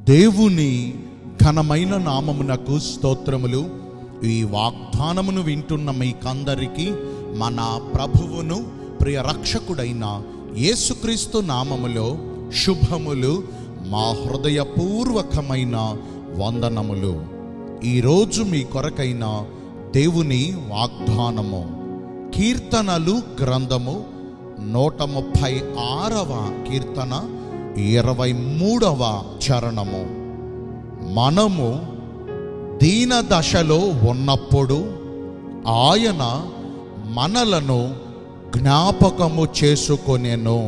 దేవుని ఘనమైన నామమునకు స్తోత్రములు ఈ వాగ్దానమును వింటున్న మీకందరికీ మన ప్రభువును ప్రియ రక్షకుడైన యేసుక్రీస్తు నామములో శుభములు మా హృదయపూర్వకమైన వందనములు ఈరోజు మీ కొరకైన దేవుని వాగ్దానము కీర్తనలు గ్రంథము నూట ముప్పై ఆరవ కీర్తన ఇరవై మూడవ చరణము మనము దీన దశలో ఉన్నప్పుడు ఆయన మనలను జ్ఞాపకము చేసుకొనెను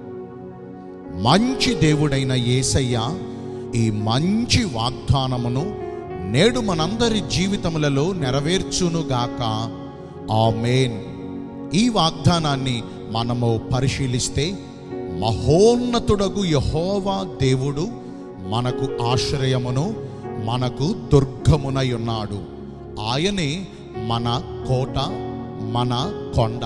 మంచి దేవుడైన యేసయ్య ఈ మంచి వాగ్దానమును నేడు మనందరి జీవితములలో నెరవేర్చునుగాక ఆమేన్ ఈ వాగ్దానాన్ని మనము పరిశీలిస్తే మహోన్నతుడగు యహోవా దేవుడు మనకు ఆశ్రయమును మనకు దుర్గమునై ఉన్నాడు ఆయనే మన కోట మన కొండ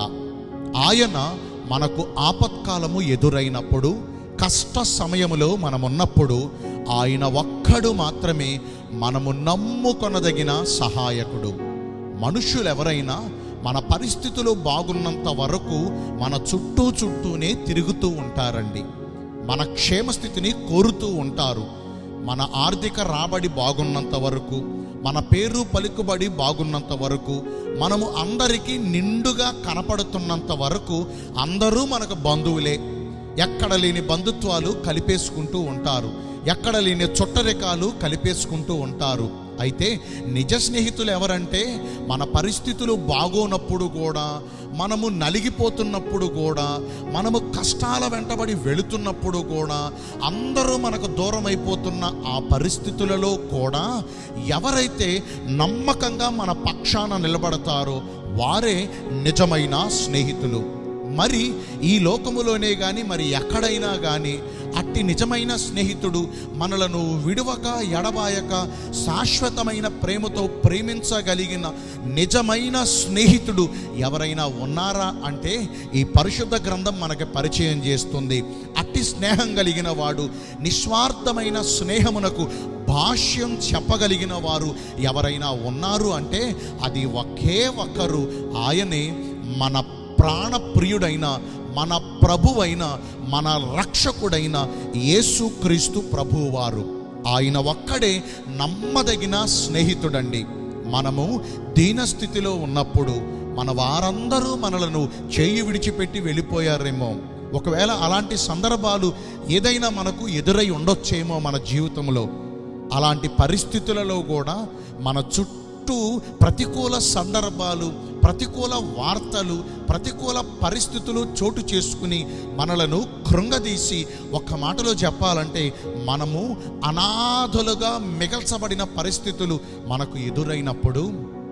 ఆయన మనకు ఆపత్కాలము ఎదురైనప్పుడు కష్ట సమయములో మనమున్నప్పుడు ఆయన ఒక్కడు మాత్రమే మనము నమ్ముకొనదగిన సహాయకుడు మనుషులెవరైనా మన పరిస్థితులు బాగున్నంత వరకు మన చుట్టూ చుట్టూనే తిరుగుతూ ఉంటారండి మన క్షేమస్థితిని కోరుతూ ఉంటారు మన ఆర్థిక రాబడి బాగున్నంత వరకు మన పేరు పలుకుబడి బాగున్నంత వరకు మనము అందరికీ నిండుగా కనపడుతున్నంత వరకు అందరూ మనకు బంధువులే ఎక్కడ లేని బంధుత్వాలు కలిపేసుకుంటూ ఉంటారు ఎక్కడ లేని చుట్టరికాలు కలిపేసుకుంటూ ఉంటారు అయితే నిజ స్నేహితులు ఎవరంటే మన పరిస్థితులు బాగోనప్పుడు కూడా మనము నలిగిపోతున్నప్పుడు కూడా మనము కష్టాల వెంటబడి వెళుతున్నప్పుడు కూడా అందరూ మనకు దూరం అయిపోతున్న ఆ పరిస్థితులలో కూడా ఎవరైతే నమ్మకంగా మన పక్షాన నిలబడతారో వారే నిజమైన స్నేహితులు మరి ఈ లోకములోనే కానీ మరి ఎక్కడైనా కానీ అట్టి నిజమైన స్నేహితుడు మనలను విడువక ఎడబాయక శాశ్వతమైన ప్రేమతో ప్రేమించగలిగిన నిజమైన స్నేహితుడు ఎవరైనా ఉన్నారా అంటే ఈ పరిశుద్ధ గ్రంథం మనకి పరిచయం చేస్తుంది అట్టి స్నేహం కలిగిన వాడు నిస్వార్థమైన స్నేహమునకు భాష్యం చెప్పగలిగిన వారు ఎవరైనా ఉన్నారు అంటే అది ఒకే ఒక్కరు ఆయనే మన ప్రాణప్రియుడైన మన ప్రభువైన మన రక్షకుడైన యేసుక్రీస్తు ప్రభువారు ఆయన ఒక్కడే నమ్మదగిన స్నేహితుడండి మనము దీనస్థితిలో ఉన్నప్పుడు మన వారందరూ మనలను చేయి విడిచిపెట్టి వెళ్ళిపోయారేమో ఒకవేళ అలాంటి సందర్భాలు ఏదైనా మనకు ఎదురై ఉండొచ్చేమో మన జీవితంలో అలాంటి పరిస్థితులలో కూడా మన చుట్టూ ప్రతికూల సందర్భాలు ప్రతికూల వార్తలు ప్రతికూల పరిస్థితులు చోటు చేసుకుని మనలను కృంగదీసి ఒక్క మాటలో చెప్పాలంటే మనము అనాథులుగా మిగల్చబడిన పరిస్థితులు మనకు ఎదురైనప్పుడు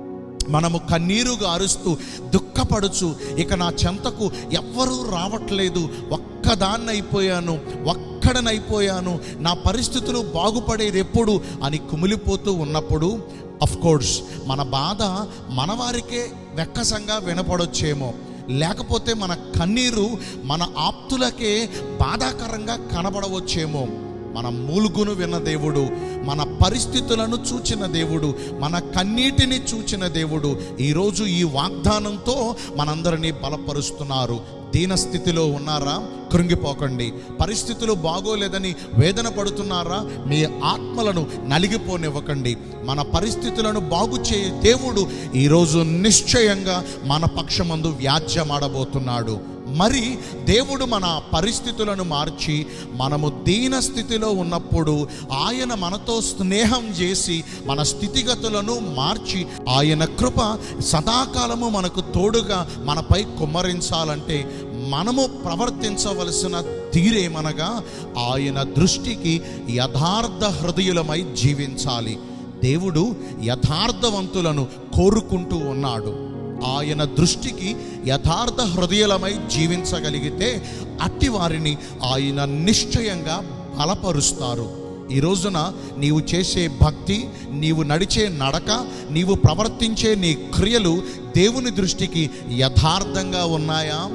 మనము కన్నీరుగా అరుస్తూ దుఃఖపడుచు ఇక నా చెంతకు ఎవ్వరూ రావట్లేదు ఒక్కదాన్నైపోయాను ఒక్కడనైపోయాను నా పరిస్థితులు బాగుపడేది ఎప్పుడు అని కుమిలిపోతూ ఉన్నప్పుడు అఫ్ కోర్స్ మన బాధ మన వారికే వెక్కసంగా వినపడొచ్చేమో లేకపోతే మన కన్నీరు మన ఆప్తులకే బాధాకరంగా కనబడవచ్చేమో మన మూలుగును విన్న దేవుడు మన పరిస్థితులను చూచిన దేవుడు మన కన్నీటిని చూచిన దేవుడు ఈరోజు ఈ వాగ్దానంతో మనందరినీ బలపరుస్తున్నారు దీన స్థితిలో ఉన్నారా కృంగిపోకండి పరిస్థితులు బాగోలేదని వేదన పడుతున్నారా మీ ఆత్మలను నలిగిపోనివ్వకండి మన పరిస్థితులను బాగు చే దేవుడు ఈరోజు నిశ్చయంగా మన పక్షమందు వ్యాజ్యమాడబోతున్నాడు మరి దేవుడు మన పరిస్థితులను మార్చి మనము దీన స్థితిలో ఉన్నప్పుడు ఆయన మనతో స్నేహం చేసి మన స్థితిగతులను మార్చి ఆయన కృప సదాకాలము మనకు తోడుగా మనపై కుమ్మరించాలంటే మనము ప్రవర్తించవలసిన తీరేమనగా ఆయన దృష్టికి యథార్థ హృదయులమై జీవించాలి దేవుడు యథార్థవంతులను కోరుకుంటూ ఉన్నాడు ఆయన దృష్టికి యథార్థ హృదయలమై జీవించగలిగితే అట్టి వారిని ఆయన నిశ్చయంగా బలపరుస్తారు ఈ రోజున నీవు చేసే భక్తి నీవు నడిచే నడక నీవు ప్రవర్తించే నీ క్రియలు దేవుని దృష్టికి యథార్థంగా ఉన్నాయా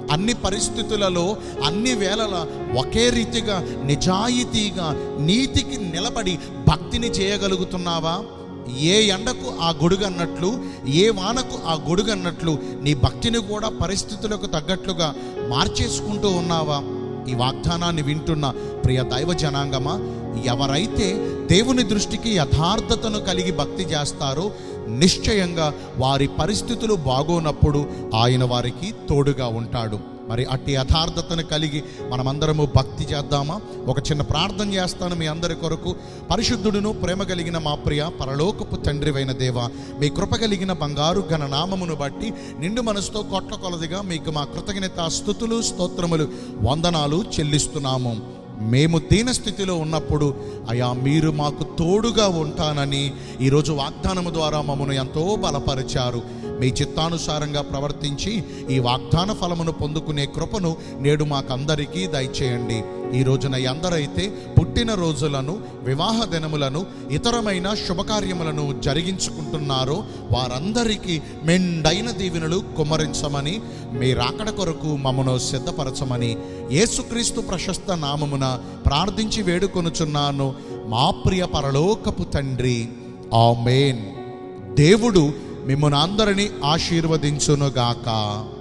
అన్ని పరిస్థితులలో అన్ని వేళల ఒకే రీతిగా నిజాయితీగా నీతికి నిలబడి భక్తిని చేయగలుగుతున్నావా ఏ ఎండకు ఆ గొడుగు అన్నట్లు ఏ వానకు ఆ గొడుగు అన్నట్లు నీ భక్తిని కూడా పరిస్థితులకు తగ్గట్లుగా మార్చేసుకుంటూ ఉన్నావా ఈ వాగ్దానాన్ని వింటున్న ప్రియ దైవ జనాంగమా ఎవరైతే దేవుని దృష్టికి యథార్థతను కలిగి భక్తి చేస్తారో నిశ్చయంగా వారి పరిస్థితులు బాగోనప్పుడు ఆయన వారికి తోడుగా ఉంటాడు మరి అట్టి యథార్థతను కలిగి మనమందరము భక్తి చేద్దామా ఒక చిన్న ప్రార్థన చేస్తాను మీ అందరి కొరకు పరిశుద్ధుడును ప్రేమ కలిగిన మా ప్రియ పరలోకపు తండ్రివైన దేవ మీ కృప కలిగిన బంగారు ఘన నామమును బట్టి నిండు మనసుతో కొట్ల కొలదిగా మీకు మా కృతజ్ఞత స్థుతులు స్తోత్రములు వందనాలు చెల్లిస్తున్నాము మేము దీన స్థితిలో ఉన్నప్పుడు అయా మీరు మాకు తోడుగా ఉంటానని ఈరోజు వాగ్దానము ద్వారా మమ్మను ఎంతో బలపరిచారు మీ చిత్తానుసారంగా ప్రవర్తించి ఈ వాగ్దాన ఫలమును పొందుకునే కృపను నేడు మాకందరికీ దయచేయండి ఈ రోజున ఎందరైతే పుట్టిన రోజులను వివాహ దినములను ఇతరమైన శుభకార్యములను జరిగించుకుంటున్నారో వారందరికీ మెండైన దీవెనలు కుమ్మరించమని మీ రాకడ కొరకు మమ్మను సిద్ధపరచమని యేసుక్రీస్తు ప్రశస్త నామమున ప్రార్థించి వేడుకొనుచున్నాను మా ప్రియ పరలోకపు తండ్రి ఆమేన్ దేవుడు మిమ్మల్ని అందరినీ ఆశీర్వదించునుగాక